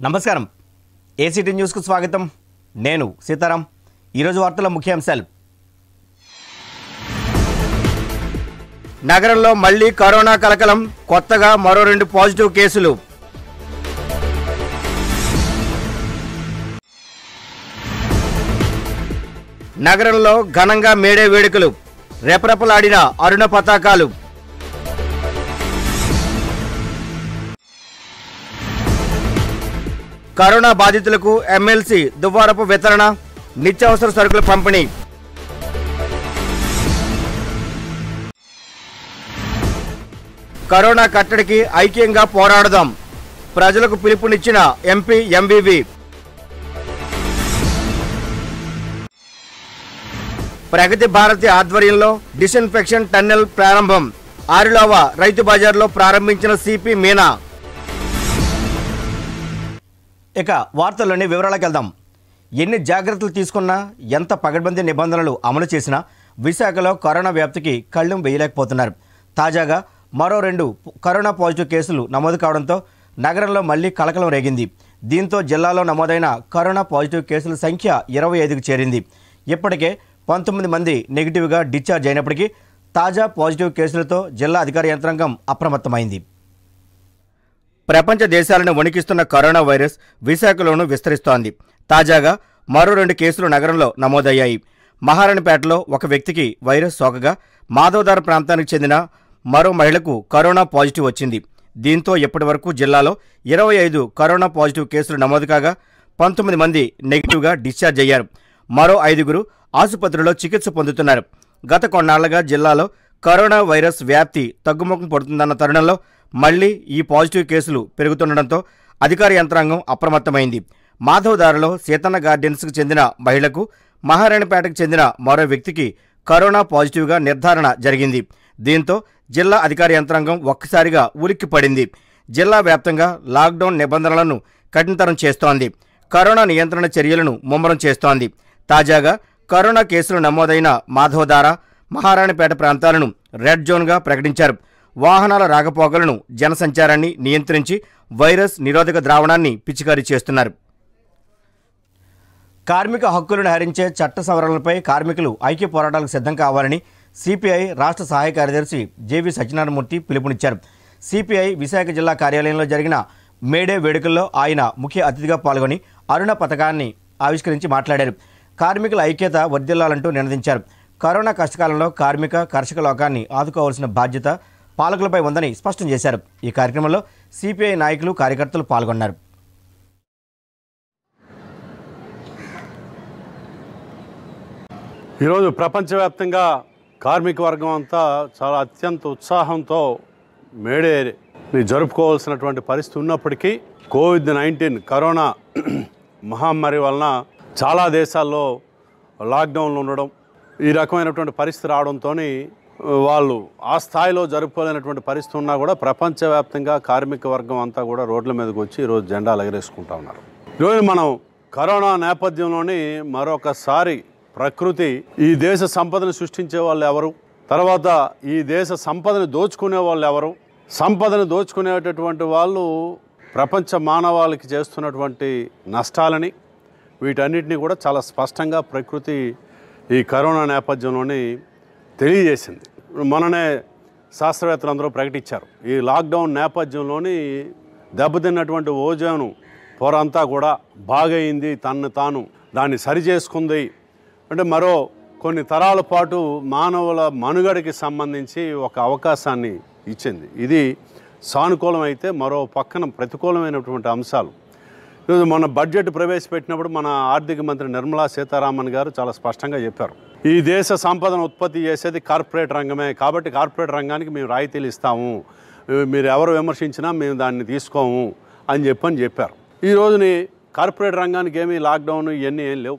నమస్కారం ఏసీటీ న్యూస్కు స్వాగతం నేను సీతారాం ఈరోజు వార్తల ముఖ్యాంశాలు నగరంలో మళ్లీ కరోనా కలకలం కొత్తగా మరో రెండు పాజిటివ్ కేసులు నగరంలో ఘనంగా మేడే వేడుకలు రెపరెపలాడిన అరుణ పతాకాలు కరోనా బాధితులకు ఎమ్మెల్సీ దువ్వారపు వితరణ నిత్యావసర సరుకుల పంపిణీ కరోనా కట్టడికి ఐక్యంగా పోరాడదాం ప్రజలకు పిలుపునిచ్చిన ఎంపీ ఎంవివి ప్రగతి భారతి ఆధ్వర్యంలో డిస్ఇన్ఫెక్షన్ టన్నెల్ ప్రారంభం ఆరులోవ రైతు బజార్లో ప్రారంభించిన సిపి మీనా ఇక వార్తల్లోని వివరాలకు వెళ్దాం ఎన్ని జాగ్రత్తలు తీసుకున్నా ఎంత పగడ్బందీ నిబంధనలు అమలు చేసినా విశాఖలో కరోనా వ్యాప్తికి కళ్ళెం వేయలేకపోతున్నారు తాజాగా మరో రెండు కరోనా పాజిటివ్ కేసులు నమోదు కావడంతో నగరంలో మళ్లీ కలకలం రేగింది దీంతో జిల్లాలో నమోదైన కరోనా పాజిటివ్ కేసుల సంఖ్య ఇరవై ఐదుకు చేరింది ఇప్పటికే పంతొమ్మిది మంది నెగిటివ్గా డిశ్చార్జ్ అయినప్పటికీ తాజా పాజిటివ్ కేసులతో జిల్లా అధికార యంత్రాంగం అప్రమత్తమైంది ప్రపంచ దేశాలను వణికిస్తున్న కరోనా వైరస్ విశాఖలోనూ విస్తరిస్తోంది తాజాగా మరో రెండు కేసులు నగరంలో నమోదయ్యాయి మహారాణిపేటలో ఒక వ్యక్తికి వైరస్ సోకగా మాధవదార ప్రాంతానికి చెందిన మరో మహిళకు కరోనా పాజిటివ్ వచ్చింది దీంతో ఇప్పటివరకు జిల్లాలో ఇరవై ఐదు కరోనా పాజిటివ్ కేసులు నమోదు కాగా పంతొమ్మిది మంది నెగిటివ్గా డిశ్చార్జ్ అయ్యారు మరో ఐదుగురు ఆసుపత్రిలో చికిత్స పొందుతున్నారు గత కొన్నాళ్లుగా జిల్లాలో కరోనా వైరస్ వ్యాప్తి తగ్గుముఖం పడుతుందన్న తరుణంలో మళ్లీ ఈ పాజిటివ్ కేసులు పెరుగుతుండటంతో అధికార యంత్రాంగం అప్రమత్తమైంది మాధవదారలో సీతన్న గార్డెన్స్కు చెందిన మహిళకు మహారాణిపేటకు చెందిన మరో వ్యక్తికి కరోనా పాజిటివ్గా నిర్ధారణ జరిగింది దీంతో జిల్లా అధికార యంత్రాంగం ఒక్కసారిగా ఉలిక్కి పడింది జిల్లా వ్యాప్తంగా లాక్డౌన్ నిబంధనలను కఠినతరం చేస్తోంది కరోనా నియంత్రణ చర్యలను ముమ్మరం చేస్తోంది తాజాగా కరోనా కేసులు నమోదైన మాధవదార మహారాణిపేట ప్రాంతాలను రెడ్ జోన్గా ప్రకటించారు వాహనాల రాకపోకలను జనసంచారాన్ని నియంత్రించి వైరస్ నిరోధక ద్రావణాన్ని పిచికారీ చేస్తున్నారు కార్మిక హక్కులను హరించే చట్ట సవరణలపై కార్మికులు ఐక్య పోరాటాలకు సిద్ధం కావాలని సిపిఐ రాష్ట్ర సహాయ కార్యదర్శి జేవి సత్యనారాయణమూర్తి పిలుపునిచ్చారు సిపిఐ విశాఖ జిల్లా కార్యాలయంలో జరిగిన మేడే వేడుకల్లో ఆయన ముఖ్య అతిథిగా పాల్గొని అరుణ పథకాన్ని ఆవిష్కరించి మాట్లాడారు కార్మికుల ఐక్యత వర్ధిల్లాలంటూ నినదించారు కరోనా కష్టకాలంలో కార్మిక కర్షక లోకాన్ని ఆదుకోవాల్సిన బాధ్యత పాలకులపై ఉందని స్పష్టం చేశారు ఈ కార్యక్రమంలో సిపిఐ నాయకులు కార్యకర్తలు పాల్గొన్నారు ఈరోజు ప్రపంచవ్యాప్తంగా కార్మిక వర్గం అంతా చాలా అత్యంత ఉత్సాహంతో మేడేని జరుపుకోవాల్సినటువంటి పరిస్థితి ఉన్నప్పటికీ కోవిడ్ నైన్టీన్ కరోనా మహమ్మారి వలన చాలా దేశాల్లో లాక్డౌన్లు ఉండడం ఈ రకమైనటువంటి పరిస్థితి రావడంతో వాళ్ళు ఆ స్థాయిలో జరుపుకోలేనటువంటి పరిస్థితి ఉన్నా కూడా ప్రపంచవ్యాప్తంగా కార్మిక వర్గం అంతా కూడా రోడ్ల మీదకి వచ్చి ఈరోజు జెండాలు ఎగరేసుకుంటా ఉన్నారు ఈరోజు మనం కరోనా నేపథ్యంలోని మరొకసారి ప్రకృతి ఈ దేశ సంపదను సృష్టించే వాళ్ళు ఎవరు తర్వాత ఈ దేశ సంపదను దోచుకునే వాళ్ళు ఎవరు సంపదను దోచుకునేటటువంటి వాళ్ళు ప్రపంచ మానవాళికి చేస్తున్నటువంటి నష్టాలని వీటన్నిటిని కూడా చాలా స్పష్టంగా ప్రకృతి ఈ కరోనా నేపథ్యంలోని తెలియజేసింది మొన్ననే శాస్త్రవేత్తలు అందరూ ప్రకటించారు ఈ లాక్డౌన్ నేపథ్యంలోని దెబ్బతిన్నటువంటి ఓజోను పొర అంతా కూడా బాగయింది తన్ను తాను దాన్ని సరి చేసుకుంది అంటే మరో కొన్ని తరాల పాటు మానవుల మనుగడకి సంబంధించి ఒక అవకాశాన్ని ఇచ్చింది ఇది సానుకూలమైతే మరో పక్కన ప్రతికూలమైనటువంటి అంశాలు ఈరోజు మన బడ్జెట్ ప్రవేశపెట్టినప్పుడు మన ఆర్థిక మంత్రి నిర్మలా సీతారామన్ గారు చాలా స్పష్టంగా చెప్పారు ఈ దేశ సంపదను ఉత్పత్తి చేసేది కార్పొరేట్ రంగమే కాబట్టి కార్పొరేట్ రంగానికి మేము రాయితీలు ఇస్తాము మీరు ఎవరు విమర్శించినా మేము దాన్ని తీసుకోము అని చెప్పని చెప్పారు ఈ రోజుని కార్పొరేట్ రంగానికి ఏమీ లాక్డౌన్ ఇవన్నీ ఏం లేవు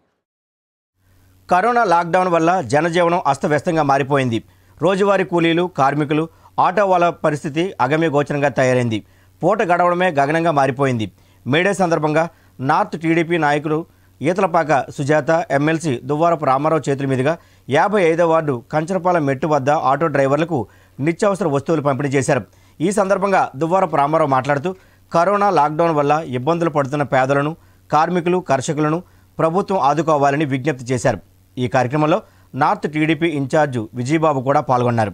కరోనా లాక్డౌన్ వల్ల జనజీవనం అస్తవ్యస్తంగా మారిపోయింది రోజువారీ కూలీలు కార్మికులు ఆటో వాళ్ళ పరిస్థితి అగమ్య గోచరంగా తయారైంది పూట గడవడమే గగనంగా మారిపోయింది మేడే సందర్భంగా నార్త్ టీడీపీ నాయకులు ఈతలపాక సుజాత ఎమ్మెల్సీ దువ్వారపు రామారావు చేతుల మీదుగా యాభై ఐదో వార్డు కంచరపాల మెట్టు వద్ద ఆటో డ్రైవర్లకు నిత్యావసర వస్తువులు పంపిణీ చేశారు ఈ సందర్భంగా దువ్వారపు రామారావు మాట్లాడుతూ కరోనా లాక్డౌన్ వల్ల ఇబ్బందులు పడుతున్న పేదలను కార్మికులు కర్షకులను ప్రభుత్వం ఆదుకోవాలని విజ్ఞప్తి చేశారు ఈ కార్యక్రమంలో నార్త్ టీడీపీ ఇన్ఛార్జు విజయబాబు కూడా పాల్గొన్నారు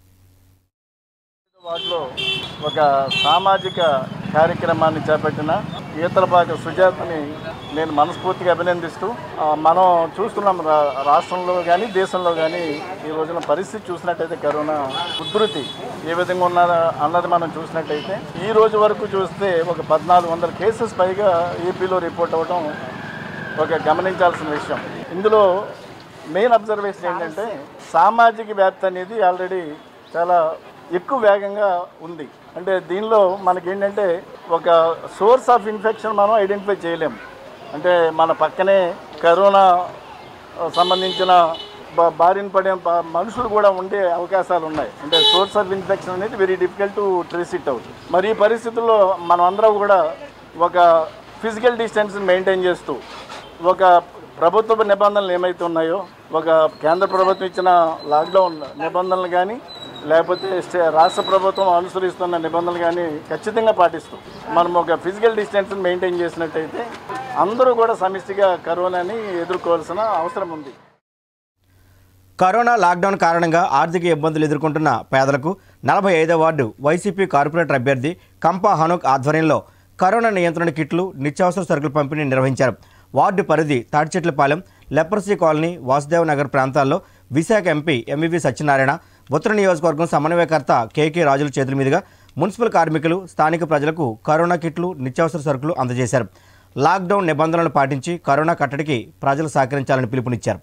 వాటిలో ఒక సామాజిక కార్యక్రమాన్ని చేపట్టిన ఈతలపాక సుజాతని నేను మనస్ఫూర్తిగా అభినందిస్తూ ఆ, మనం చూస్తున్నాం రా- రాష్ట్రంలో కానీ దేశంలో కానీ ఈ రోజున పరిస్థితి చూసినట్టయితే కరోనా ఉధృతి ఏ విధంగా ఉన్నదా అన్నది మనం చూసినట్టయితే ఈ రోజు వరకు చూస్తే ఒక పద్నాలుగు వందల కేసెస్ పైగా ఏపీలో రిపోర్ట్ అవ్వడం ఒక గమనించాల్సిన విషయం ఇందులో మెయిన్ అబ్జర్వేషన్ ఏంటంటే సామాజిక వ్యాప్తి అనేది ఆల్రెడీ చాలా ఎక్కువ వేగంగా ఉంది అంటే దీనిలో మనకి ఏంటంటే ఒక సోర్స్ ఆఫ్ ఇన్ఫెక్షన్ మనం ఐడెంటిఫై చేయలేము అంటే మన పక్కనే కరోనా ఆ, సంబంధించిన బా- బారిన పడే ప- మనుషులు కూడా ఉండే అవకాశాలు ఉన్నాయి అంటే సోర్స్ ఆఫ్ ఇన్ఫెక్షన్ అనేది very difficult to trace it out మరి ఈ పరిస్థితుల్లో మనం అందరం కూడా ఒక ఫిజికల్ డిస్టెన్స్ మెయింటైన్ చేస్తూ ఒక ప్రభుత్వ నిబంధనలు ఏమైతే ఉన్నాయో ఒక కేంద్ర ప్రభుత్వం ఇచ్చిన లాక్డౌన్ నిబంధనలు కానీ లేకపోతే స్టే- రాష్ట్ర ప్రభుత్వం అనుసరిస్తున్న నిబంధనలు కానీ ఖచ్చితంగా పాటిస్తూ మనం ఒక ఫిజికల్ డిస్టెన్స్ మెయింటైన్ చేసినట్టయితే అందరూ కూడా సమిష్టిగా కరోనాని ఎదుర్కోవాల్సిన అవసరం ఉంది కరోనా లాక్డౌన్ కారణంగా ఆర్థిక ఇబ్బందులు ఎదుర్కొంటున్న పేదలకు నలభై ఐదో వార్డు వైసీపీ కార్పొరేటర్ అభ్యర్థి కంపా హనుక్ ఆధ్వర్యంలో కరోనా నియంత్రణ కిట్లు నిత్యావసర సరుకుల పంపిణీ నిర్వహించారు వార్డు పరిధి తాడిచెట్లపాలెం లెప్రసీ కాలనీ వాసుదేవ్ నగర్ ప్రాంతాల్లో విశాఖ ఎంపీ ఎంవివి సత్యనారాయణ ఉత్తర నియోజకవర్గం సమన్వయకర్త కేకే రాజుల చేతుల మీదుగా మున్సిపల్ కార్మికులు స్థానిక ప్రజలకు కరోనా కిట్లు నిత్యావసర సరుకులు అందజేశారు లాక్డౌన్ నిబంధనలు పాటించి కరోనా కట్టడికి ప్రజలు సహకరించాలని పిలుపునిచ్చారు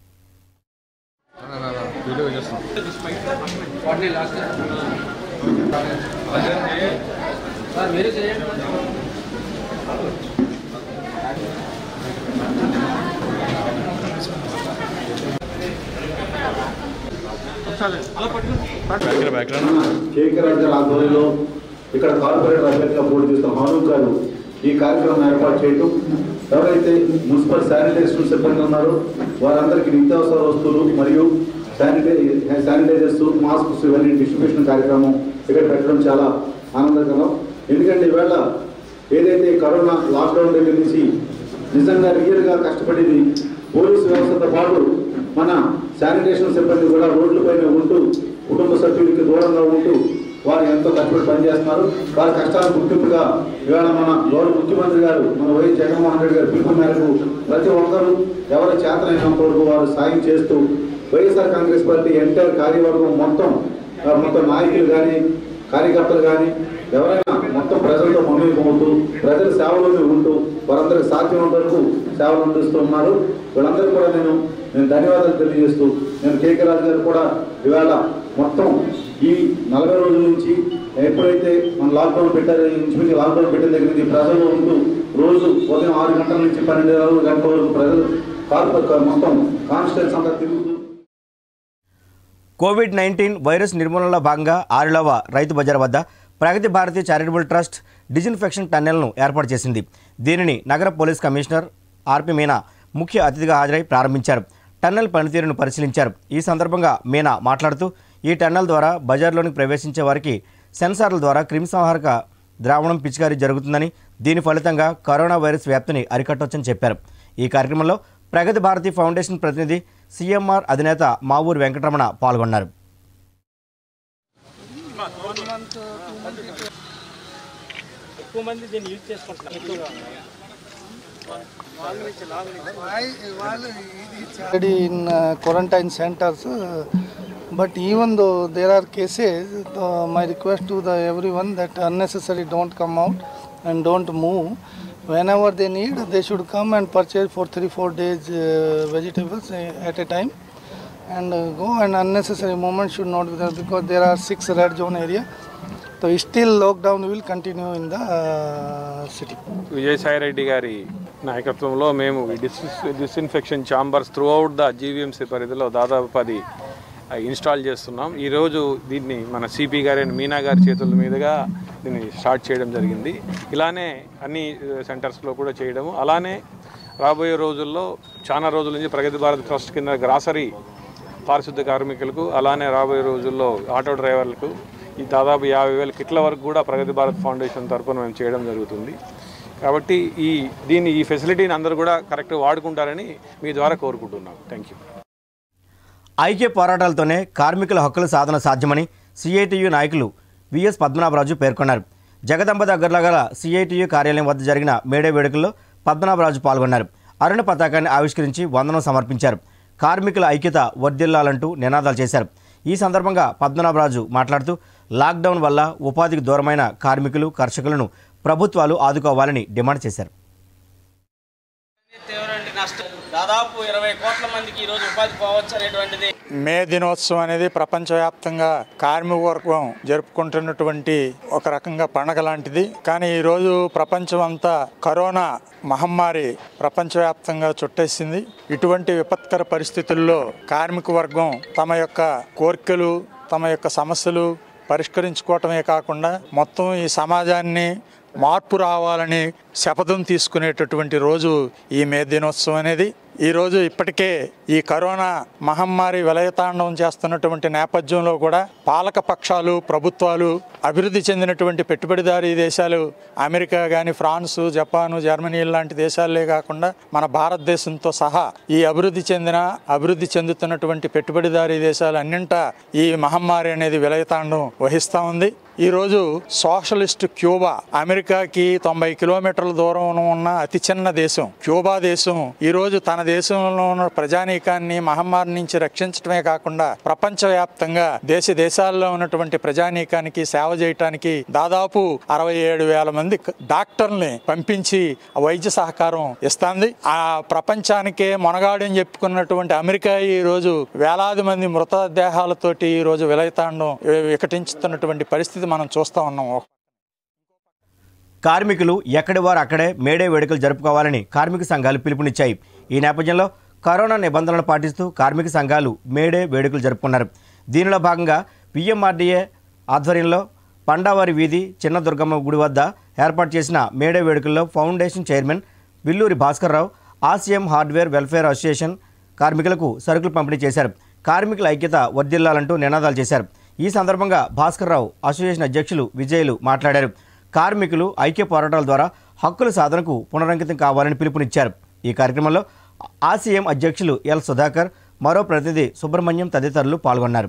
కేకరాజ్ గారి ఆధ్వర్యంలో ఇక్కడ కార్పొరేటర్ అభ్యర్థిగా పోటీ చేస్తున్న హానూక్ గారు ఈ కార్యక్రమం ఏర్పాటు చేయటం ఎవరైతే మున్సిపల్ శానిటైజేషన్ సిబ్బంది ఉన్నారో వారందరికీ నిత్యావసర వస్తువులు మరియు శానిటై శానిటైజర్స్ మాస్క్స్ ఇవన్నీ డిస్ట్రిబ్యూషన్ కార్యక్రమం ఇక్కడ పెట్టడం చాలా ఆనందకరం ఎందుకంటే ఈవేళ ఏదైతే కరోనా లాక్డౌన్ దగ్గర నుంచి నిజంగా రియల్గా కష్టపడేది పోలీసు వ్యవస్థతో పాటు మన శానిటేషన్ సిబ్బంది కూడా రోడ్లపైన ఉంటూ కుటుంబ సభ్యులకి దూరంగా ఉంటూ వారు ఎంతో కష్టపడి పనిచేస్తున్నారు వారి కష్టాలకు గుర్తింపుగా ఇవాళ మన గౌరవ ముఖ్యమంత్రి గారు మన వైఎస్ జగన్మోహన్ రెడ్డి గారు పిలుపు మేరకు ప్రతి ఒక్కరూ ఎవరి చేతనైనంత వరకు వారు సాయం చేస్తూ వైఎస్ఆర్ కాంగ్రెస్ పార్టీ ఎంటైర్ కార్యవర్గం మొత్తం ఆ, మొత్తం నాయకులు కానీ కార్యకర్తలు కానీ ఎవరైనా మొత్తం ప్రజలతో మమేకమవుతూ ప్రజల సేవలోనే ఉంటూ వారందరికి సాధ్యమైనంత వరకు సేవలు అందిస్తూ ఉన్నారు వీళ్ళందరికీ కూడా నేను నేను ధన్యవాదాలు తెలియజేస్తూ నేను కేకే రాజు గారు కూడా ఇవాళ మొత్తం ఈ నలభై రోజుల నుంచి ఎప్పుడైతే మన లాక్డౌన్ పెట్టారో ఇంచుమించు లాక్డౌన్ పెట్టిన దగ్గర నుంచి ప్రజలు ఉంటూ రోజు ఉదయం ఆరు గంటల నుంచి పన్నెండు గంటల వరకు ప్రజలు కార్పొరేట్ మొత్తం కాన్స్టిట్యూన్స్ అంతా తిరుగుతూ కోవిడ్ నైన్టీన్ వైరస్ నిర్మూలనలో భాగంగా ఆరులవ రైతు బజార్ వద్ద Pragathi Bharathi charitable trust disinfection టన్నెల్ను ఏర్పాటు చేసింది దీనిని నగర పోలీస్ కమిషనర్ ఆర్పి మీనా ముఖ్య అతిథిగా హాజరై ప్రారంభించారు టన్నెల్ పనితీరును పరిశీలించారు ఈ సందర్భంగా మీనా మాట్లాడుతూ ఈ టన్నెల్ ద్వారా బజార్లోనికి ప్రవేశించే వారికి సెన్సార్ల ద్వారా క్రిమిసంహారక ద్రావణం పిచికారీ జరుగుతుందని దీని ఫలితంగా కరోనా వైరస్ వ్యాప్తిని అరికట్టవచ్చని చెప్పారు ఈ కార్యక్రమంలో ప్రగతి భారతి ఫౌండేషన్ ప్రతినిధి సీఎంఆర్ అధినేత మావూరు వెంకటరమణ పాల్గొన్నారు already in uh, quarantine centers. Uh, but even though there are cases, uh, my request to the everyone that unnecessary don't come out and don't move. Whenever they need, they should come and purchase for three four days uh, vegetables uh, at a time, and uh, go. And unnecessary movement should not be there because there are six red zone area. So still lockdown will continue in the uh, city. Vijayasai Reddy గారి నాయకత్వంలో మేము ఈ డిస్ disinfection chambers throughout the GVMC పరిధిలో దాదాపు పది ఆ, install చేస్తున్నాం ఈరోజు దీన్ని మన సిపి గారి మీనా గారి చేతుల మీదుగా దీన్ని స్టార్ట్ చేయడం జరిగింది ఇలానే అన్ని సెంటర్స్లో కూడా చేయడము అలానే రాబోయే రోజుల్లో చాలా రోజుల నుంచి ప్రగతి భారత్ ట్రస్ట్ కింద గ్రాసరీ పారిశుద్ధ కార్మికులకు అలానే రాబోయే రోజుల్లో ఆటో డ్రైవర్లకు ఈ దాదాపు యాభై వేల కిట్ల వరకు కూడా ప్రగతి భారత్ ఫౌండేషన్ తరపున మేము చేయడం జరుగుతుంది కాబట్టి ఈ దీన్ని ఈ ఫెసిలిటీని అందరూ కూడా కరెక్ట్గా వాడుకుంటారని మీ ద్వారా కోరుకుంటున్నాం థ్యాంక్ యూ ఐక్య పోరాటాలతోనే కార్మికుల హక్కుల సాధన సాధ్యమని సిఐటియు నాయకులు విఎస్ పద్మనాభరాజు పేర్కొన్నారు జగదంబ దగ్గరలో గల సిఐటియు కార్యాలయం వద్ద జరిగిన మేడే వేడుకల్లో పద్మనాభరాజు పాల్గొన్నారు అరుణ పతాకాన్ని ఆవిష్కరించి వందనం సమర్పించారు కార్మికుల ఐక్యత వర్ధిల్లాలంటూ నినాదాలు చేశారు ఈ సందర్భంగా పద్మనాభరాజు మాట్లాడుతూ లాక్డౌన్ వల్ల ఉపాధికి దూరమైన కార్మికులు కర్షకులను ప్రభుత్వాలు ఆదుకోవాలని డిమాండ్ చేశారు తీవ్రమైన నష్టం దాదాపు ఇరవై కోట్ల మందికి ఈరోజు ఉపాధి పోవచ్చు అనేటువంటిది మే దినోత్సవం అనేది ప్రపంచవ్యాప్తంగా కార్మిక వర్గం జరుపుకుంటున్నటువంటి ఒక రకంగా పండగ లాంటిది కానీ ఈరోజు ప్రపంచం అంతా కరోనా మహమ్మారి ప్రపంచవ్యాప్తంగా చుట్టేసింది ఇటువంటి విపత్కర పరిస్థితుల్లో కార్మిక వర్గం తమ యొక్క కోరికలు తమ యొక్క సమస్యలు పరిష్కరించుకోవటమే కాకుండా మొత్తం ఈ సమాజాన్ని మార్పు రావాలని శపథం తీసుకునేటటువంటి రోజు ఈ మే దినోత్సవం అనేది ఈరోజు ఇప్పటికే ఈ కరోనా మహమ్మారి విలయతాండవం చేస్తున్నటువంటి నేపథ్యంలో కూడా పాలక పక్షాలు ప్రభుత్వాలు అభివృద్ధి చెందినటువంటి పెట్టుబడిదారీ దేశాలు అమెరికా కానీ ఫ్రాన్సు జపాను జర్మనీ లాంటి దేశాలే కాకుండా మన భారతదేశంతో సహా ఈ అభివృద్ధి చెందిన అభివృద్ధి చెందుతున్నటువంటి పెట్టుబడిదారీ దేశాలు అన్నింటా ఈ మహమ్మారి అనేది విలయతాండం వహిస్తూ ఉంది ఈరోజు సోషలిస్ట్ క్యూబా అమెరికాకి తొంభై కిలోమీటర్ల దూరం ఉన్న అతి చిన్న దేశం క్యూబా దేశం ఈరోజు తన దేశంలో ఉన్న ప్రజానీకాన్ని మహమ్మారి నుంచి రక్షించడమే కాకుండా ప్రపంచవ్యాప్తంగా దేశ దేశాల్లో ఉన్నటువంటి ప్రజానీకానికి సేవ చేయటానికి దాదాపు అరవై ఏడు వేల మంది డాక్టర్ని పంపించి వైద్య సహకారం ఇస్తుంది ఆ ప్రపంచానికే మొనగాడని చెప్పుకున్నటువంటి అమెరికా ఈ రోజు వేలాది మంది మృతదేహాలతోటి ఈ రోజు విలయతాండం వికటించుతున్నటువంటి పరిస్థితి మనం చూస్తా ఉన్నాం కార్మికులు ఎక్కడి వారు అక్కడే మేడే వేడుకలు జరుపుకోవాలని కార్మిక సంఘాలు పిలుపునిచ్చాయి ఈ నేపథ్యంలో కరోనా నిబంధనలు పాటిస్తూ కార్మిక సంఘాలు మేడే వేడుకలు జరుపుకున్నారు దీనిలో భాగంగా పిఎంఆర్డీఏ ఆధ్వర్యంలో పండావారి వీధి చిన్న దుర్గమ్మ గుడి వద్ద ఏర్పాటు చేసిన మేడే వేడుకల్లో ఫౌండేషన్ చైర్మన్ విల్లూరి భాస్కర్రావు ఆసియం హార్డ్వేర్ వెల్ఫేర్ అసోసియేషన్ కార్మికులకు సరుకులు పంపిణీ చేశారు కార్మికుల ఐక్యత వర్ధిల్లాలంటూ నినాదాలు చేశారు ఈ సందర్భంగా భాస్కర్రావు అసోసియేషన్ అధ్యక్షులు విజయులు మాట్లాడారు కార్మికులు ఐక్య పోరాటాల ద్వారా హక్కుల సాధనకు పునరంకితం కావాలని పిలుపునిచ్చారు ఈ కార్యక్రమంలో ఆసిఎం అధ్యక్షులు ఎల్ సుధాకర్ మరో ప్రతినిధి సుబ్రహ్మణ్యం తదితరులు పాల్గొన్నారు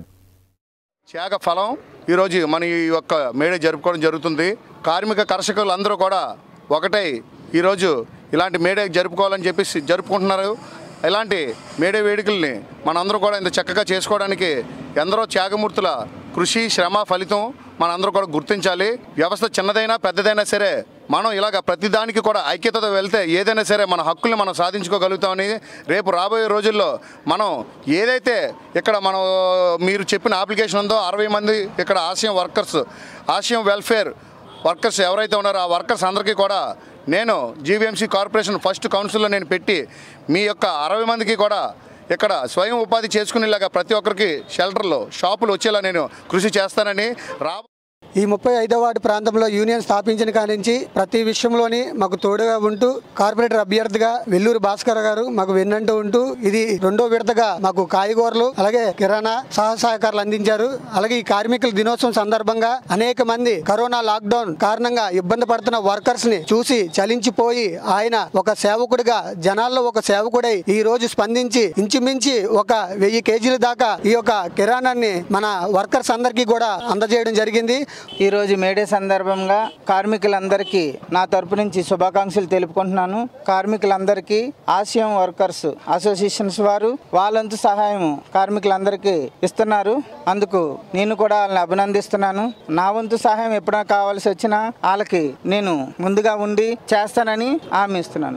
త్యాగ ఫలం ఈరోజు మన ఈ యొక్క మేడే జరుపుకోవడం జరుగుతుంది కార్మిక కర్షకులు అందరూ కూడా ఒకటై ఈరోజు ఇలాంటి మేడే జరుపుకోవాలని చెప్పేసి జరుపుకుంటున్నారు ఇలాంటి మేడే వేడుకల్ని మనందరూ కూడా ఇంత చక్కగా చేసుకోవడానికి ఎందరో త్యాగమూర్తుల కృషి శ్రమ ఫలితం మనందరూ కూడా గుర్తించాలి వ్యవస్థ చిన్నదైనా పెద్దదైనా సరే మనం ఇలాగ ప్రతిదానికి కూడా ఐక్యతతో వెళ్తే ఏదైనా సరే మన హక్కుల్ని మనం సాధించుకోగలుగుతామని రేపు రాబోయే రోజుల్లో మనం ఏదైతే ఇక్కడ మనం మీరు చెప్పిన అప్లికేషన్ ఉందో అరవై మంది ఇక్కడ ఆసియం వర్కర్స్ ఆసియం వెల్ఫేర్ వర్కర్స్ ఎవరైతే ఉన్నారో ఆ వర్కర్స్ అందరికీ కూడా నేను జీవీఎంసీ కార్పొరేషన్ ఫస్ట్ కౌన్సిల్లో నేను పెట్టి మీ యొక్క అరవై మందికి కూడా ఇక్కడ స్వయం ఉపాధి చేసుకునేలాగా ప్రతి ఒక్కరికి షెల్టర్లో షాపులు వచ్చేలా నేను కృషి చేస్తానని రా ఈ ముప్పై ఐదో వార్డు ప్రాంతంలో యూనియన్ స్థాపించిన కాడి నుంచి ప్రతి విషయంలోని మాకు తోడుగా ఉంటూ కార్పొరేటర్ అభ్యర్థిగా వెల్లూరు భాస్కర్ గారు మాకు వెన్నంటూ ఉంటూ ఇది రెండో విడతగా మాకు కాయగూరలు అలాగే కిరాణా సహాయ సహకారాలు అందించారు అలాగే ఈ కార్మికుల దినోత్సవం సందర్భంగా అనేక మంది కరోనా లాక్డౌన్ కారణంగా ఇబ్బంది పడుతున్న వర్కర్స్ ని చూసి చలించిపోయి ఆయన ఒక సేవకుడిగా జనాల్లో ఒక సేవకుడై ఈ రోజు స్పందించి ఇంచుమించి ఒక వెయ్యి కేజీల దాకా ఈ యొక్క కిరాణాన్ని మన వర్కర్స్ అందరికీ కూడా అందజేయడం జరిగింది ఈరోజు మేడే సందర్భంగా కార్మికులందరికీ నా తరపు నుంచి శుభాకాంక్షలు తెలుపుకుంటున్నాను కార్మికులందరికీ ఆసియం వర్కర్స్ అసోసియేషన్స్ వారు వాళ్ళంతు సహాయం కార్మికులందరికీ ఇస్తున్నారు అందుకు నేను కూడా వాళ్ళని అభినందిస్తున్నాను నా వంతు సహాయం ఎప్పుడైనా కావాల్సి వచ్చినా వాళ్ళకి నేను ముందుగా ఉండి చేస్తానని హామీ ఇస్తున్నాను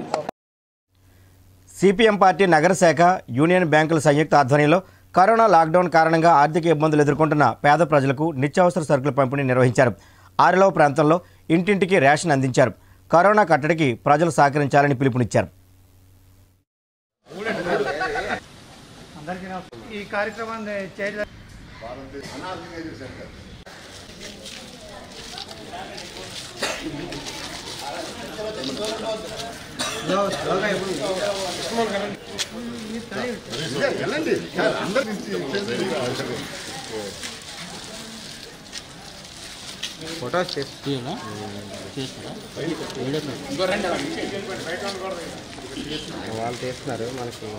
సిపిఎం పార్టీ నగర శాఖ యూనియన్ బ్యాంకుల సంయుక్త ఆధ్వర్యంలో కరోనా లాక్డౌన్ కారణంగా ఆర్థిక ఇబ్బందులు ఎదుర్కొంటున్న పేద ప్రజలకు నిత్యావసర సరుకుల పంపిణీ నిర్వహించారు ఆరులో ప్రాంతంలో ఇంటింటికి రేషన్ అందించారు కరోనా కట్టడికి ప్రజలు సహకరించాలని పిలుపునిచ్చారు ఈ కార్యక్రమాన్ని చేయడం ఫొటోస్ చేయాలా చేస్తారా వాళ్ళు చేస్తున్నారు మనకి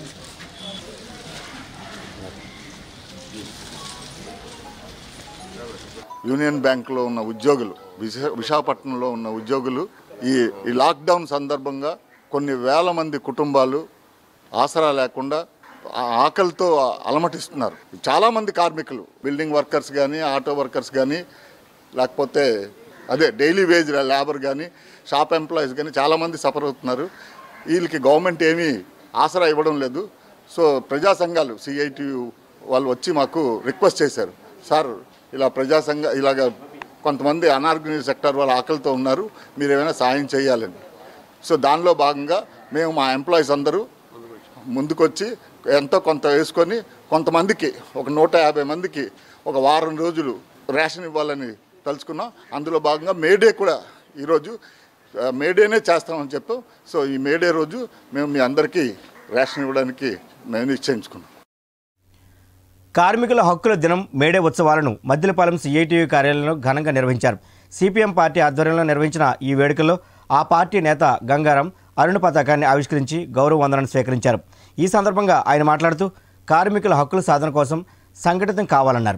యూనియన్ బ్యాంకులో ఉన్న ఉద్యోగులు విశా విశాఖపట్నంలో ఉన్న ఉద్యోగులు ఈ ఈ లాక్డౌన్ సందర్భంగా కొన్ని వేల మంది కుటుంబాలు ఆసరా లేకుండా ఆ ఆకలితో అలమటిస్తున్నారు చాలామంది కార్మికులు బిల్డింగ్ వర్కర్స్ కానీ ఆటో వర్కర్స్ కానీ లేకపోతే అదే డైలీ వేజ్ లేబర్ కానీ షాప్ ఎంప్లాయీస్ కానీ చాలామంది సఫర్ అవుతున్నారు వీళ్ళకి గవర్నమెంట్ ఏమీ ఆసరా ఇవ్వడం లేదు సో ప్రజా సంఘాలు సిఐటియు వాళ్ళు వచ్చి మాకు రిక్వెస్ట్ చేశారు సార్ ఇలా ప్రజా సంఘ ఇలాగ కొంతమంది అనార్గనైజ్ సెక్టర్ వాళ్ళు ఆకలితో ఉన్నారు మీరు ఏమైనా సాయం చేయాలని సో దానిలో భాగంగా మేము మా ఎంప్లాయీస్ అందరూ ముందుకొచ్చి ఎంతో కొంత వేసుకొని కొంతమందికి ఒక నూట యాభై మందికి ఒక వారం రోజులు రేషన్ ఇవ్వాలని తలుచుకున్నాం అందులో భాగంగా మేడే కూడా ఈరోజు ఆ, మేడేనే చేస్తామని చెప్పాం సో ఈ మేడే రోజు మేము మీ అందరికీ రేషన్ ఇవ్వడానికి మేము నిశ్చయించుకున్నాం కార్మికుల హక్కుల దినం మేడే ఉత్సవాలను మద్దిలపాలెం సిఐటియు కార్యాలయంలో ఘనంగా నిర్వహించారు సిపిఎం పార్టీ ఆధ్వర్యంలో నిర్వహించిన ఈ వేడుకల్లో ఆ పార్టీ నేత గంగారం అరుణ పతాకాన్ని ఆవిష్కరించి గౌరవ వందనాన్ని స్వీకరించారు ఈ సందర్భంగా ఆయన మాట్లాడుతూ కార్మికుల హక్కుల సాధన కోసం సంఘటితం కావాలన్నారు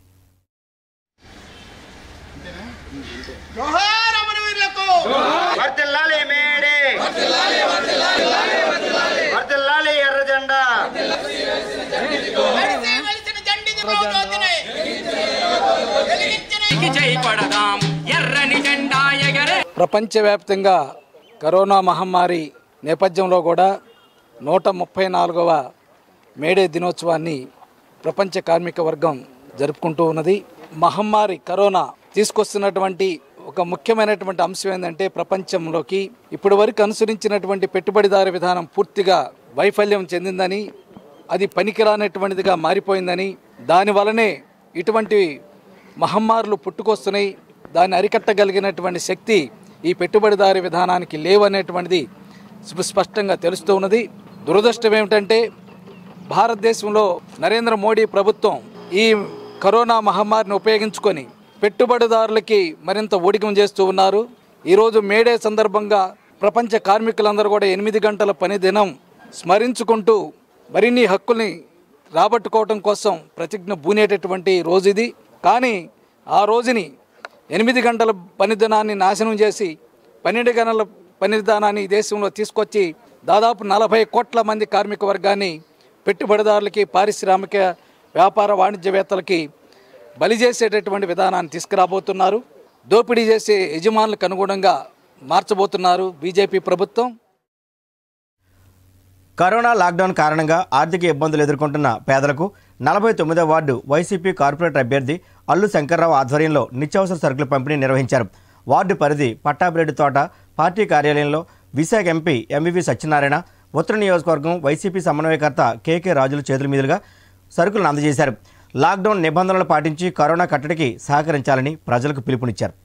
జోహార్ అమరవీరులకు వర్ధిల్లాలి మేడే వర్ధిల్లాలి ఎర్ర జెండా జైపడదాం ఎర్రని జెండా ఎగరే ప్రపంచవ్యాప్తంగా కరోనా మహమ్మారి నేపథ్యంలో కూడా నూట ముప్పై నాలుగవ మేడే దినోత్సవాన్ని ప్రపంచ కార్మిక వర్గం జరుపుకుంటూ ఉన్నది మహమ్మారి కరోనా తీసుకొస్తున్నటువంటి ఒక ముఖ్యమైనటువంటి అంశం ఏంటంటే ప్రపంచంలోకి ఇప్పటి వరకు అనుసరించినటువంటి పెట్టుబడిదారు విధానం పూర్తిగా వైఫల్యం చెందిందని అది పనికిరానటువంటిదిగా మారిపోయిందని దాని వలనే ఇటువంటి మహమ్మారులు పుట్టుకొస్తున్నాయి దాన్ని అరికట్టగలిగినటువంటి శక్తి ఈ పెట్టుబడిదారి విధానానికి లేవనేటువంటిది స్ప- స్పష్టంగా తెలుస్తూ ఉన్నది దురదృష్టం ఏమిటంటే భారతదేశంలో నరేంద్ర మోడీ ప్రభుత్వం ఈ కరోనా మహమ్మారిని ఉపయోగించుకొని పెట్టుబడిదారులకి మరింత ఊడికం చేస్తూ ఉన్నారు ఈరోజు మేడే సందర్భంగా ప్రపంచ కార్మికులందరూ కూడా ఎనిమిది గంటల పని దినం స్మరించుకుంటూ మరిన్ని హక్కుల్ని రాబట్టుకోవటం కోసం ప్రతిజ్ఞ బూనేటటువంటి రోజు ఇది కానీ ఆ రోజుని ఎనిమిది గంటల పని దినాన్ని నాశనం చేసి పన్నెండు గంటల పని విధానాన్ని ఈ దేశంలో తీసుకొచ్చి దాదాపు నలభై కోట్ల మంది కార్మిక వర్గాన్ని పెట్టుబడిదారులకి పారిశ్రామిక వ్యాపార వాణిజ్యవేత్తలకి బలి చేసేటటువంటి విధానాన్ని తీసుకురాబోతున్నారు దోపిడీ చేసే యజమానులకు అనుగుణంగా మార్చబోతున్నారు బీజేపీ ప్రభుత్వం కరోనా లాక్డౌన్ కారణంగా ఆర్థిక ఇబ్బందులు ఎదుర్కొంటున్న పేదలకు నలభై తొమ్మిదో వార్డు వైసీపీ కార్పొరేటర్ అభ్యర్థి అల్లు శంకర్రావు ఆధ్వర్యంలో నిత్యావసర సరుకుల పంపిణీ నిర్వహించారు వార్డు పరిధి పట్టాభిరెడ్డి తోట పార్టీ కార్యాలయంలో విశాఖ ఎంపీ ఎంవివి సత్యనారాయణ ఉత్తర నియోజకవర్గం వైసీపీ సమన్వయకర్త కేకే రాజుల చేతుల మీదుగా సరుకులను అందజేశారు లాక్డౌన్ నిబంధనలు పాటించి కరోనా కట్టడికి సహకరించాలని ప్రజలకు పిలుపునిచ్చారు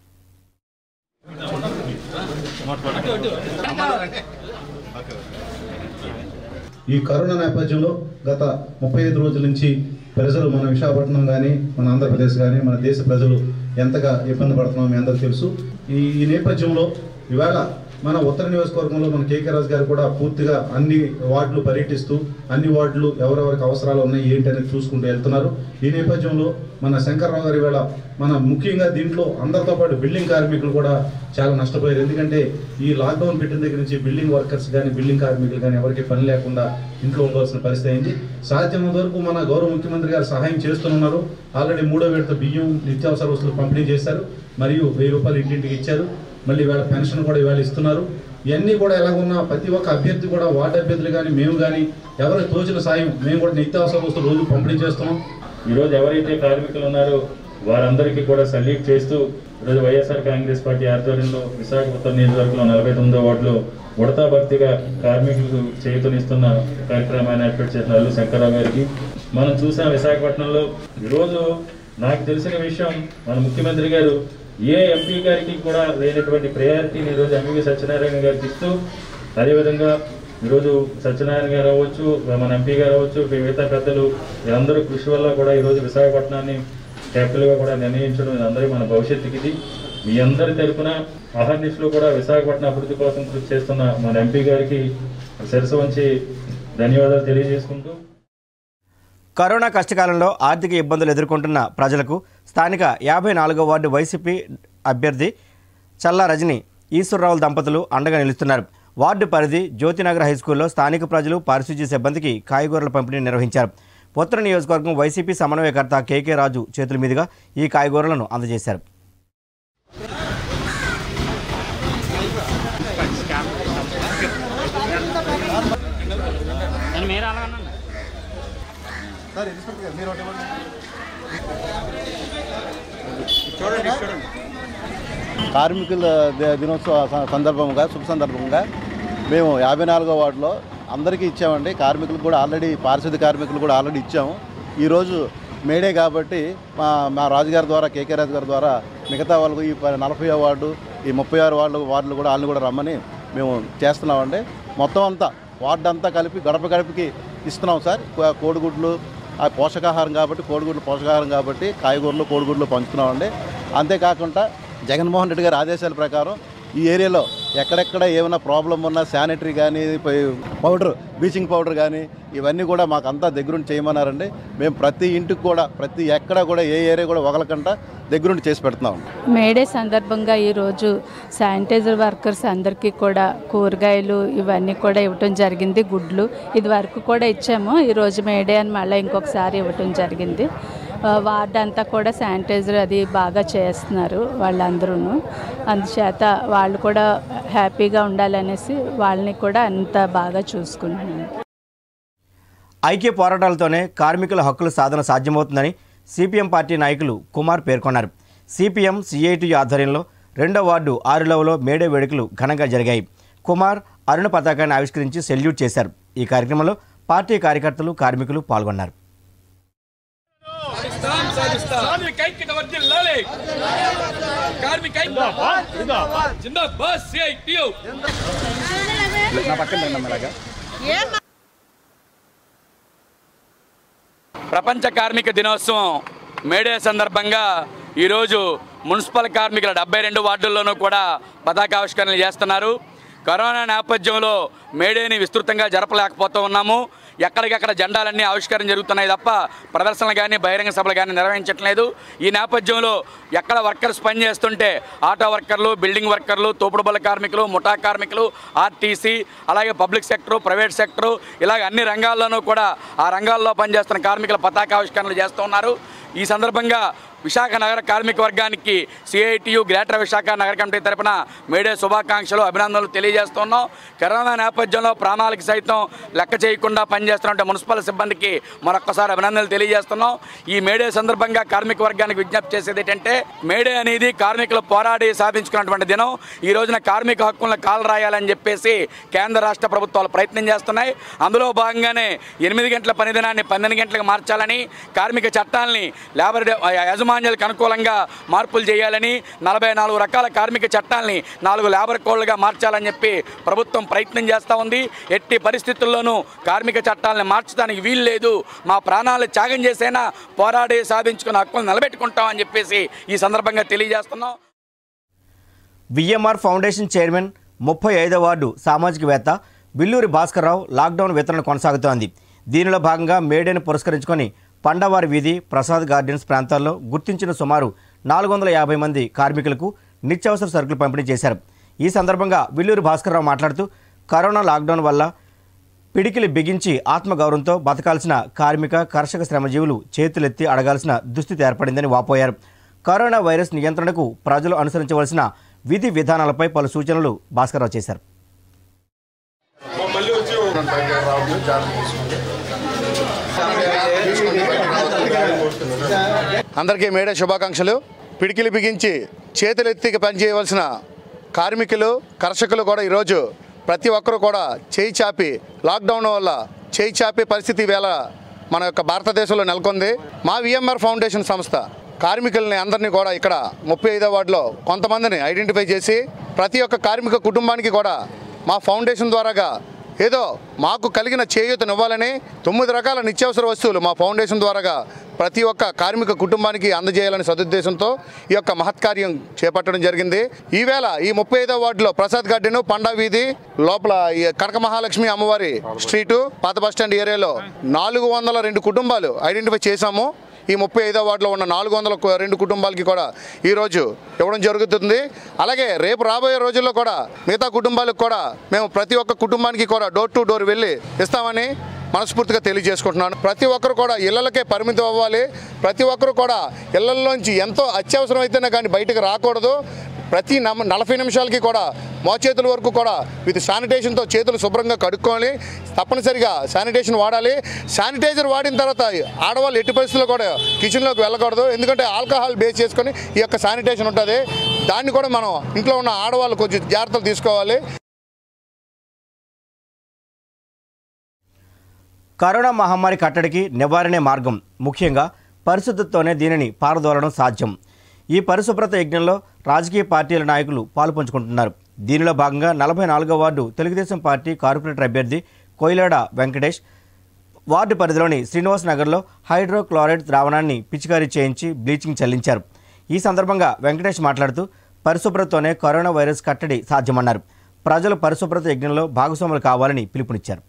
ఈ కరోనా నేపథ్యంలో గత ముప్పై ఐదు రోజుల నుంచి ప్రజలు మన విశాఖపట్నం కానీ మన ఆంధ్రప్రదేశ్ కానీ మన దేశ ప్రజలు ఎంతగా ఇబ్బంది పడుతున్నామో మీ అందరికీ తెలుసు ఈ ఈ నేపథ్యంలో ఇవాళ మన ఉత్తర నియోజకవర్గంలో మన కేకే రాజు గారు కూడా పూర్తిగా అన్ని వార్డులు పర్యటిస్తూ అన్ని వార్డులు ఎవరెవరికి అవసరాలు ఉన్నాయి ఏంటి అనేది చూసుకుంటూ వెళ్తున్నారు ఈ నేపథ్యంలో మన శంకర్రావు గారు ఇవాళ మన ముఖ్యంగా దీంట్లో అందరితో పాటు బిల్డింగ్ కార్మికులు కూడా చాలా నష్టపోయారు ఎందుకంటే ఈ లాక్డౌన్ పెట్టిన దగ్గర నుంచి బిల్డింగ్ వర్కర్స్ కానీ బిల్డింగ్ కార్మికులు కానీ ఎవరికి పని లేకుండా ఇంట్లో ఉండవలసిన పరిస్థితి అయింది సాధ్యమైనంత వరకు మన గౌరవ ముఖ్యమంత్రి గారు సహాయం చేస్తున్నారు ఆల్రెడీ మూడో విడత బియ్యం నిత్యావసర వస్తువులు పంపిణీ చేశారు మరియు వెయ్యి రూపాయలు ఇంటింటికి ఇచ్చారు మళ్ళీ ఇవాళ పెన్షన్ కూడా ఇవాళ ఇస్తున్నారు ఇవన్నీ కూడా ఎలాగున్నా ప్రతి ఒక్క అభ్యర్థి కూడా వార్డు అభ్యర్థులు కానీ మేము కానీ ఎవరికి తోచిన సాయం మేము కూడా నిత్యావసర వస్తువులు రోజు పంపిణీ చేస్తున్నాం ఈరోజు ఎవరైతే కార్మికులు ఉన్నారో వారందరికీ కూడా సల్యూట్ చేస్తూ ఈరోజు వైఎస్ఆర్ కాంగ్రెస్ పార్టీ ఆధ్వర్యంలో విశాఖ ఉత్తర నియోజకవర్గంలో నలభై తొమ్మిదో వార్డులో ఉడతా భక్తిగా కార్మికులకు చేతునిస్తున్న కార్యక్రమాన్ని ఏర్పాటు చేసిన అల్లు శంకరరావు గారికి మనం చూసాం విశాఖపట్నంలో ఈరోజు నాకు తెలిసిన విషయం మన ముఖ్యమంత్రి గారు ఏ ఎంపీ గారికి కూడా లేనటువంటి ప్రయారిటీని ఈరోజు ఎంపీ సత్యనారాయణ గారికి ఇస్తూ అదేవిధంగా ఈరోజు సత్యనారాయణ గారు అవ్వచ్చు మన ఎంపీ గారు అవ్వచ్చు మిగతా పెద్దలు వీరందరూ కృషి వల్ల కూడా ఈరోజు విశాఖపట్నాన్ని క్యాపిటల్గా కూడా నిర్ణయించడం ఇది అందరి మన భవిష్యత్తుకి ఇది మీ అందరి తరపున అహర్నిశలో కూడా విశాఖపట్నం అభివృద్ధి కోసం కృషి చేస్తున్న మన ఎంపీ గారికి శిరస వంచి ధన్యవాదాలు తెలియజేసుకుంటూ కరోనా కష్టకాలంలో ఆర్థిక ఇబ్బందులు ఎదుర్కొంటున్న ప్రజలకు స్థానిక యాభై నాలుగో వార్డు వైసీపీ అభ్యర్థి చల్లా రజని ఈశ్వరరావుల దంపతులు అండగా నిలుస్తున్నారు వార్డు పరిధి జ్యోతినగర్ హైస్కూల్లో స్థానిక ప్రజలు పారిశుధ్య సిబ్బందికి కాయగూరల పంపిణీ నిర్వహించారు ఉత్తర నియోజకవర్గం వైసీపీ సమన్వయకర్త కేకే రాజు చేతుల మీదుగా ఈ కాయగూరలను అందజేశారు కార్మికుల ది- దినోత్సవ స- సందర్భంగా శుభ సందర్భంగా మేము యాభై నాలుగో వార్డులో అందరికీ ఇచ్చామండి కార్మికులకు కూడా ఆల్రెడీ పారిశుద్ధ్య కార్మికులు కూడా ఆల్రెడీ ఇచ్చాము ఈరోజు మేడే కాబట్టి మా మా రాజుగారి ద్వారా కేకే రాజు గారి ద్వారా మిగతా వాళ్ళకు ఈ ప- నలభై వార్డు ఈ ముప్పై ఆరు వార్డు వార్డులు కూడా వాళ్ళని కూడా రమ్మని మేము చేస్తున్నామండి మొత్తం అంతా వార్డు అంతా కలిపి గడప గడపకి ఇస్తున్నాం సార్ కో- కోడిగుడ్లు ఆ పోషకాహారం కాబట్టి కోడిగుడ్లు పోషకాహారం కాబట్టి కాయగూరలు కోడిగుడ్లు పంచుతున్నామండి అంతేకాకుండా జగన్మోహన్ రెడ్డి గారి ఆదేశాల ప్రకారం ఈ ఏరియాలో ఎక్కడెక్కడ ఏమైనా ప్రాబ్లం ఉన్నా శానిటరీ కానీ పౌడర్ బ్లీచింగ్ పౌడర్ కానీ ఇవన్నీ కూడా మాకు అంతా దగ్గరుండి చేయమన్నారండి మేము ప్రతి ఇంటికి కూడా ప్రతి ఎక్కడ కూడా ఏ ఏరియా కూడా వగలకుండా దగ్గరుండి చేసి పెడుతున్నాం మేడే సందర్భంగా ఈరోజు శానిటైజర్ వర్కర్స్ అందరికీ కూడా కూరగాయలు ఇవన్నీ కూడా ఇవ్వటం జరిగింది గుడ్లు ఇది వరకు కూడా ఇచ్చాము ఈరోజు మేడే అని మళ్ళీ ఇంకొకసారి ఇవ్వటం జరిగింది ఆ, వార్డ్ అంతా కూడా శానిటైజర్ అది బాగా చేస్తున్నారు వాళ్ళందరూ అందుచేత వాళ్ళు కూడా హ్యాపీగా ఉండాలనేసి వాళ్ళని కూడా అంత బాగా చూసుకుంటున్నాను ఐక్య పోరాటాలతోనే కార్మికుల హక్కుల సాధన సాధ్యమవుతుందని సిపిఎం పార్టీ నాయకులు కుమార్ పేర్కొన్నారు సిపిఎం సిఐటి ఆధ్వర్యంలో రెండో వార్డు ఆరులవలో మేడే వేడుకలు ఘనంగా జరిగాయి కుమార్ అరుణ పతాకాన్ని ఆవిష్కరించి సెల్యూట్ చేశారు ఈ కార్యక్రమంలో పార్టీ కార్యకర్తలు కార్మికులు పాల్గొన్నారు కార్మిక ఐక్యత వర్ధిల్లాలి కార్మిక ఐక్యత జిందాబాద్ సిఐటియు నా పక్కన రండి అమ్మలాగా ప్రపంచ కార్మిక దినోత్సవం మేడే సందర్భంగా ఈరోజు మున్సిపల్ కార్మికుల డెబ్బై రెండు వార్డుల్లోనూ కూడా పతాకావిష్కరణలు చేస్తున్నారు కరోనా నేపథ్యంలో మేడేని విస్తృతంగా జరపలేకపోతూ ఉన్నాము ఎక్కడికక్కడ జెండాలన్నీ ఆవిష్కరణ జరుగుతున్నాయి తప్ప ప్రదర్శనలు కానీ బహిరంగ సభలు కానీ నిర్వహించట్లేదు ఈ నేపథ్యంలో ఎక్కడ వర్కర్స్ పనిచేస్తుంటే ఆటో వర్కర్లు బిల్డింగ్ వర్కర్లు తోపుడు బల కార్మికులు ముఠా కార్మికులు ఆర్టీసీ అలాగే పబ్లిక్ సెక్టరు ప్రైవేట్ సెక్టరు ఇలాగ అన్ని రంగాల్లోనూ కూడా ఆ రంగాల్లో పనిచేస్తున్న కార్మికుల పతాకావిష్కరణలు చేస్తూ ఉన్నారు ఈ సందర్భంగా విశాఖ నగర కార్మిక వర్గానికి సిఐటియు గ్రేటర్ విశాఖ నగర కమిటీ తరపున మేడే శుభాకాంక్షలు అభినందనలు తెలియజేస్తున్నాం కరోనా నేపథ్యంలో ప్రాణాలకు సైతం లెక్క చేయకుండా పనిచేస్తున్న మున్సిపల్ సిబ్బందికి మరొక్కసారి అభినందనలు తెలియజేస్తున్నాం ఈ మేడే సందర్భంగా కార్మిక వర్గానికి విజ్ఞప్తి చేసేది ఏంటంటే మేడే అనేది కార్మికులు పోరాడి సాధించుకున్నటువంటి దినం ఈ రోజున కార్మిక హక్కులను కాలు రాయాలని చెప్పేసి కేంద్ర రాష్ట్ర ప్రభుత్వాలు ప్రయత్నం చేస్తున్నాయి అందులో భాగంగానే ఎనిమిది గంటల పని దినాన్ని పన్నెండు గంటలకు మార్చాలని కార్మిక చట్టాలని లేబర్ డే- యాజమాన్యాలకు అనుకూలంగా మార్పులు చేయాలని నలభై నాలుగు రకాల కార్మిక చట్టాలని నాలుగు లేబర్ కోడ్లుగా మార్చాలని చెప్పి ప్రభుత్వం ప్రయత్నం చేస్తూ ఉంది ఎట్టి పరిస్థితుల్లోనూ కార్మిక చట్టాలను మార్చడానికి వీలు లేదు మా ప్రాణాలు త్యాగం చేసైనా పోరాడి సాధించుకున్న హక్కులు నిలబెట్టుకుంటామని చెప్పేసి ఈ సందర్భంగా తెలియజేస్తున్నాం విఎంఆర్ ఫౌండేషన్ చైర్మన్ ముప్పై ఐదో వార్డు సామాజికవేత్త బిల్లూరి భాస్కర్రావు లాక్డౌన్ వితరణ కొనసాగుతోంది దీనిలో భాగంగా మేడేను పురస్కరించుకొని పండవారి వీధి ప్రసాద్ గార్డెన్స్ ప్రాంతాల్లో గుర్తించిన సుమారు నాలుగు వందల యాభై మంది కార్మికులకు నిత్యావసర సరుకులు పంపిణీ చేశారు ఈ సందర్భంగా విల్లూరి భాస్కర్రావు మాట్లాడుతూ కరోనా లాక్డౌన్ వల్ల పిడికిలి బిగించి ఆత్మగౌరవంతో బతకాల్సిన కార్మిక కర్షక శ్రమజీవులు చేతులెత్తి అడగాల్సిన దుస్థితి ఏర్పడిందని వాపోయారు కరోనా వైరస్ నియంత్రణకు ప్రజలు అనుసరించవలసిన విధి విధానాలపై పలు సూచనలు భాస్కర్రావు చేశారు అందరికీ మేడే శుభాకాంక్షలు పిడికిలి బిగించి చేతులెత్తికి పనిచేయవలసిన కార్మికులు కర్షకులు కూడా ఈరోజు ప్రతి ఒక్కరూ కూడా చేయి చాపి లాక్డౌన్ వల్ల చేయి చాపే పరిస్థితి వేళ మన యొక్క భారతదేశంలో నెలకొంది మా విఎంఆర్ ఫౌండేషన్ సంస్థ కార్మికుల్ని అందరినీ కూడా ఇక్కడ ముప్పై ఐదో వార్డులో కొంతమందిని ఐడెంటిఫై చేసి ప్రతి ఒక్క కార్మిక కుటుంబానికి కూడా మా ఫౌండేషన్ ద్వారాగా ఏదో మాకు కలిగిన చేయూతనివ్వాలని తొమ్మిది రకాల నిత్యావసర వస్తువులు మా ఫౌండేషన్ ద్వారాగా ప్రతి ఒక్క కార్మిక కుటుంబానికి అందజేయాలని సదుద్దేశంతో ఈ యొక్క మహత్కార్యం చేపట్టడం జరిగింది ఈవేళ ఈ ముప్పై ఐదో వార్డులో ప్రసాద్ గార్డెన్ పండా వీధి లోపల ఈ కనక మహాలక్ష్మి అమ్మవారి స్ట్రీటు పాత బస్టాండ్ ఏరియాలో నాలుగు వందల రెండు కుటుంబాలు ఐడెంటిఫై చేశాము ఈ ముప్పై ఐదో వార్డులో ఉన్న నాలుగు వందల కు- రెండు కుటుంబాలకి కూడా ఈరోజు ఇవ్వడం జరుగుతుంది అలాగే రేపు రాబోయే రోజుల్లో కూడా మిగతా కుటుంబాలకు కూడా మేము ప్రతి ఒక్క కుటుంబానికి కూడా డోర్ టు డోర్ వెళ్ళి ఇస్తామని మనస్ఫూర్తిగా తెలియజేసుకుంటున్నాను ప్రతి ఒక్కరు కూడా ఇళ్లకే పరిమితం అవ్వాలి ప్రతి ఒక్కరు కూడా ఇళ్లలోంచి ఎంతో అత్యవసరం అయితేనే కానీ బయటకు రాకూడదు ప్రతి నమ నలభై నిమిషాలకి కూడా మోచేతుల వరకు కూడా విత్ శానిటేషన్తో చేతులు శుభ్రంగా కడుక్కోవాలి తప్పనిసరిగా శానిటేషన్ వాడాలి శానిటైజర్ వాడిన తర్వాత ఆడవాళ్ళు ఎట్టి పరిస్థితుల్లో కూడా కిచెన్లోకి వెళ్ళకూడదు ఎందుకంటే ఆల్కహాల్ బేస్ చేసుకొని ఈ యొక్క శానిటేషన్ ఉంటుంది దాన్ని కూడా మనం ఇంట్లో ఉన్న ఆడవాళ్ళు కొంచెం జాగ్రత్తలు తీసుకోవాలి కరోనా మహమ్మారి కట్టడికి నివారణే మార్గం ముఖ్యంగా పరిశుద్ధతతోనే దీనిని పారదోలడం సాధ్యం ఈ పరిశుభ్రత యజ్ఞంలో రాజకీయ పార్టీల నాయకులు పాల్పంచుకుంటున్నారు దీనిలో భాగంగా నలభై నాలుగో వార్డు తెలుగుదేశం పార్టీ కార్పొరేటర్ అభ్యర్థి కోయిలాడ వెంకటేష్ వార్డు పరిధిలోని శ్రీనివాస్ నగర్లో హైడ్రోక్లోరైడ్ ద్రావణాన్ని పిచికారీ చేయించి బ్లీచింగ్ చెల్లించారు ఈ సందర్భంగా వెంకటేష్ మాట్లాడుతూ పరిశుభ్రతతోనే కరోనా వైరస్ కట్టడి సాధ్యమన్నారు ప్రజలు పరిశుభ్రత యజ్ఞంలో భాగస్వాములు కావాలని పిలుపునిచ్చారు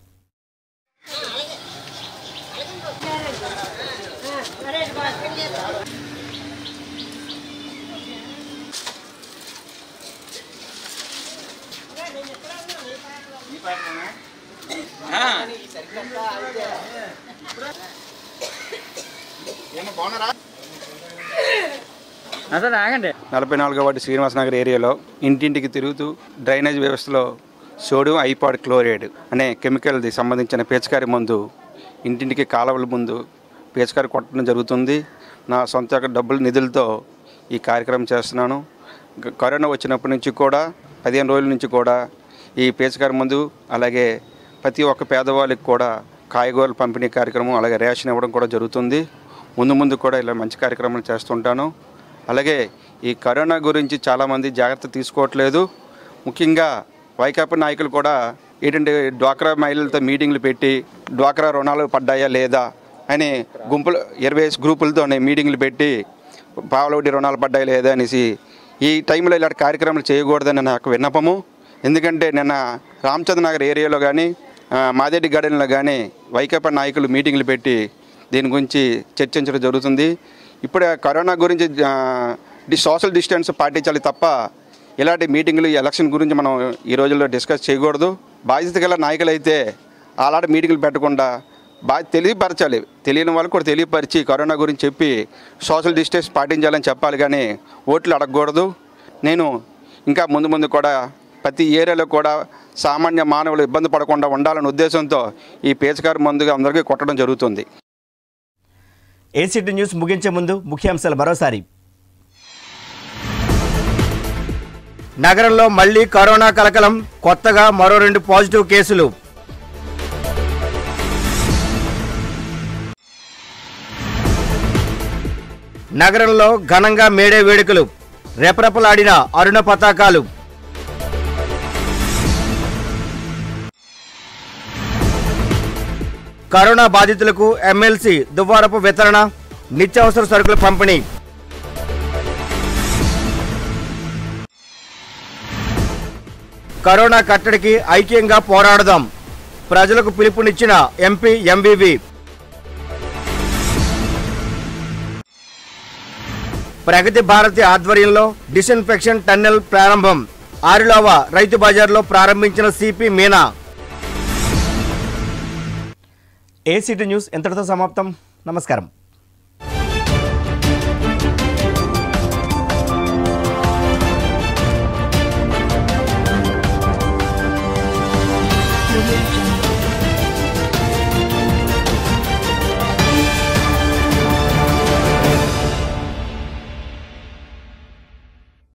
అసలు ఆగండి నలభై నాలుగో వార్డు శ్రీనివాస నగర్ ఏరియాలో ఇంటింటికి తిరుగుతూ డ్రైనేజ్ వ్యవస్థలో సోడియం ఐపాడ్ క్లోరైడ్ అనే కెమికల్ది సంబంధించిన పేచకారి మందు ఇంటింటికి కాలువల ముందు పేచకారి కొట్టడం జరుగుతుంది నా సొంత డబ్బుల నిధులతో ఈ కార్యక్రమం చేస్తున్నాను గ- కరోనా వచ్చినప్పటి నుంచి కూడా పదిహేను రోజుల నుంచి కూడా ఈ పేచకారి మందు అలాగే ప్రతి ఒక్క పేదవాళ్ళకి కూడా కాయగూరల పంపిణీ కార్యక్రమం అలాగే రేషన్ ఇవ్వడం కూడా జరుగుతుంది ముందు ముందు కూడా ఇలా మంచి కార్యక్రమాలు చేస్తుంటాను అలాగే ఈ కరోనా గురించి చాలామంది జాగ్రత్త తీసుకోవట్లేదు ముఖ్యంగా వైకాపా నాయకులు కూడా ఏంటంటే డ్వాక్రా మహిళలతో మీటింగ్లు పెట్టి డ్వాక్రా రుణాలు పడ్డాయా లేదా అని గుంపులు ఇరవై గ్రూపులతో మీటింగ్లు పెట్టి పావుల వడ్డీ రుణాలు పడ్డాయా లేదా అనేసి ఈ టైంలో ఇలాంటి కార్యక్రమాలు చేయకూడదని నాకు విన్నపము ఎందుకంటే నిన్న రామచంద్ర నగర్ ఏరియాలో కానీ మాదేడి గార్డెన్లో కానీ వైకాపా నాయకులు మీటింగ్లు పెట్టి దీని గురించి చర్చించడం జరుగుతుంది ఇప్పుడు కరోనా గురించి ఆ, డి సోషల్ డిస్టెన్స్ పాటించాలి తప్ప ఇలాంటి మీటింగ్లు ఈ ఎలక్షన్ గురించి మనం ఈ రోజుల్లో డిస్కస్ చేయకూడదు బాధ్యత గల నాయకులు అయితే అలాంటి మీటింగ్లు పెట్టకుండా బాగా తెలియపరచాలి తెలియని వాళ్ళకి కూడా తెలియపరిచి కరోనా గురించి చెప్పి సోషల్ డిస్టెన్స్ పాటించాలని చెప్పాలి కానీ ఓట్లు అడగకూడదు నేను ఇంకా ముందు ముందు కూడా ప్రతి ఏరియాలో కూడా సామాన్య మానవులు ఇబ్బంది పడకుండా ఉండాలనే ఉద్దేశంతో ఈ పేచకారు మందుగా అందరికీ కొట్టడం జరుగుతుంది ఏసీటీ న్యూస్ ముగించే ముందు ముఖ్యాంశాలు మరోసారి నగరంలో మళ్లీ కరోనా కలకలం కొత్తగా మరో రెండు పాజిటివ్ కేసులు నగరంలో ఘనంగా మేడే వేడుకలు రెపరెపలాడిన అరుణ పతాకాలు కరోనా బాధితులకు ఎమ్మెల్సీ దువ్వారపు వితరణ నిత్యావసర సరుకుల పంపిణీ కరోనా కట్టడికి ఐక్యంగా పోరాడదాం ప్రజలకు పిలుపునిచ్చిన ఎంపీ ఎంవివి ప్రగతి భారతి ఆధ్వర్యంలో డిస్ఇన్ఫెక్షన్ టన్నెల్ ప్రారంభం ఆరిలోవ రైతు బజార్లో ప్రారంభించిన సిపి మీనా ఏసీటీ న్యూస్ ఎంతటితో సమాప్తం నమస్కారం